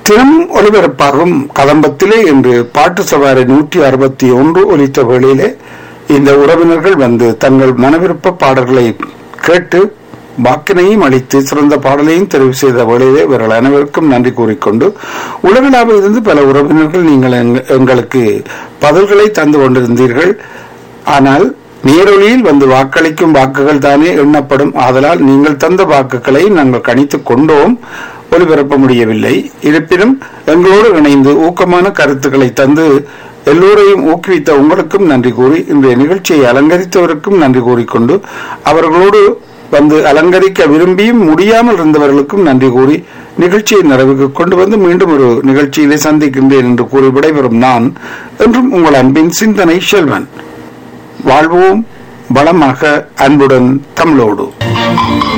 தினமும் ஒலிபரப்பாகும் கதம்பத்திலே இன்று பாட்டு சவாரி நூற்றி அறுபத்தி ஒன்று ஒலித்த வேளையிலே இந்த உறவினர்கள் வந்து தங்கள் மனவிருப்ப பாடல்களை கேட்டு வாக்கினையும் அளித்து சிறந்த பாடலையும் தெரிவு செய்த வேளையிலே இவர்கள் அனைவருக்கும் நன்றி கூறிக்கொண்டு உலகளாவில் இருந்து பல உறவினர்கள் நீங்கள் எங்க- எங்களுக்கு பதில்களை தந்து கொண்டிருந்தீர்கள் ஆனால் நேரொலியில் வந்து வாக்களிக்கும் வாக்குகள் தானே எண்ணப்படும் ஆதலால் நீங்கள் தந்த வாக்குகளை நாங்கள் கணித்துக் கொண்டோம் ஒலிபரப்ப முடியவில்லை இருப்பினும் எங்களோடு இணைந்து ஊக்கமான கருத்துக்களை தந்து எல்லோரையும் ஊக்குவித்த உங்களுக்கும் நன்றி கூறி இன்றைய நிகழ்ச்சியை அலங்கரித்தவருக்கும் நன்றி கூறிக்கொண்டு அவர்களோடு வந்து அலங்கரிக்க விரும்பியும் முடியாமல் இருந்தவர்களுக்கும் நன்றி கூறி நிகழ்ச்சியை நிறைவுக்கு கொண்டு வந்து மீண்டும் ஒரு நிகழ்ச்சியிலே சந்திக்கின்றேன் என்று கூறி விடைபெறும் நான் என்றும் உங்கள் அன்பின் சிந்தனை செல்வன் வாழ்வோம் வளமாக அன்புடன் தமிழோடு